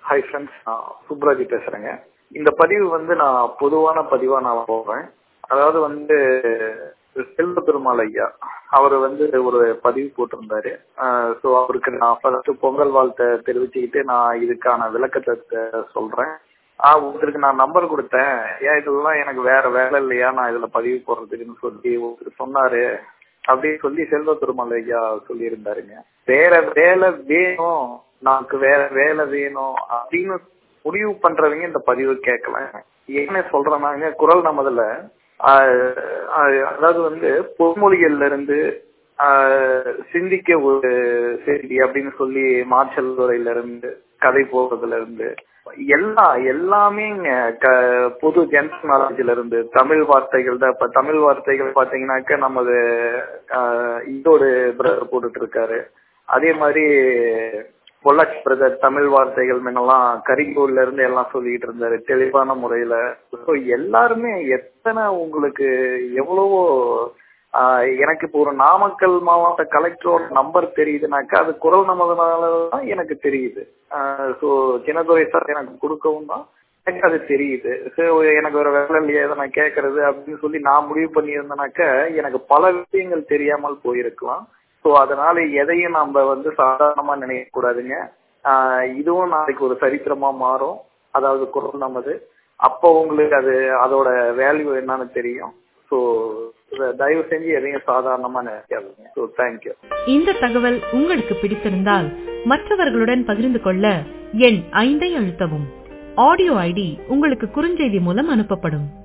hi friends நான் சுப்ராஜி பேசுறேங்க இந்த பதிவு வந்து நான் பொதுவான பதிவா நான் போடுறேன் அதாவது வந்து செல்வ பெருமாள் ஐயா அவர் வந்து ஒரு பதிவு போட்டிருந்தாரு ஸோ அவருக்கு நான் ஃபர்ஸ்ட் பொங்கல் வாழ்த்தை தெரிவிச்சுக்கிட்டு நான் இதுக்கான விளக்கத்தை சொல்றேன் ஆஹ் ஒருத்தருக்கு நான் நம்பர் கொடுத்தேன் ஏன் இதெல்லாம் எனக்கு வேற வேலை இல்லையா நான் இதுல பதிவு போடுறதுக்குன்னு சொல்லி ஒருத்தர் சொன்னாரு அப்படின்னு சொல்லி செல்வ பெருமாள் ஐயா சொல்லியிருந்தாருங்க வேற வேலை வேணும் நமக்கு வேற வேலை வேணும் அப்படின்னு முடிவு பண்றவங்க இந்த பதிவு கேட்கலாம் என்ன சொல்றேன்னாங்க குரல் நமதுல அதாவது வந்து பொன்மொழிகள்ல இருந்து சிந்திக்க ஒரு செய்தி அப்படின்னு சொல்லி மார்ஷல் துறையில இருந்து கதை போடுறதுல இருந்து எல்லா எல்லாமே பொது ஜென்ரல் நாலேஜ்ல இருந்து தமிழ் வார்த்தைகள் தான் இப்ப தமிழ் வார்த்தைகள் பாத்தீங்கன்னாக்க நமது இதோடு பிரதர் போட்டுட்டு இருக்காரு அதே மாதிரி பொள்ளாச்சி பிரதர் தமிழ் வார்த்தைகள் முன்னெல்லாம் கரிங்கூர்ல இருந்து எல்லாம் சொல்லிட்டு இருந்தாரு தெளிவான முறையில ஸோ எல்லாருமே எத்தனை உங்களுக்கு எவ்வளவோ எனக்கு இப்போ ஒரு நாமக்கல் மாவட்ட கலெக்டரோட நம்பர் தெரியுதுனாக்கா அது குரல் நமதுனாலதான் எனக்கு தெரியுது ஸோ சின்னதுரை சார் எனக்கு கொடுக்கவும் தான் எனக்கு அது தெரியுது ஸோ எனக்கு ஒரு வேலை இல்லையா இதை நான் கேட்கறது அப்படின்னு சொல்லி நான் முடிவு பண்ணியிருந்தேனாக்க எனக்கு பல விஷயங்கள் தெரியாமல் போயிருக்கலாம் ஸோ அதனால எதையும் நம்ம வந்து சாதாரணமா நினைக்க கூடாதுங்க இதுவும் நாளைக்கு ஒரு சரித்திரமா மாறும் அதாவது குரல் நமது அப்போ உங்களுக்கு அது அதோட வேல்யூ என்னன்னு தெரியும் ஸோ தயவு செஞ்சு எதையும் சாதாரணமா நினைக்காதுங்க ஸோ தேங்க்யூ இந்த தகவல் உங்களுக்கு பிடித்திருந்தால் மற்றவர்களுடன் பகிர்ந்து கொள்ள எண் ஐந்தை அழுத்தவும் ஆடியோ ஐடி உங்களுக்கு குறுஞ்செய்தி மூலம் அனுப்பப்படும்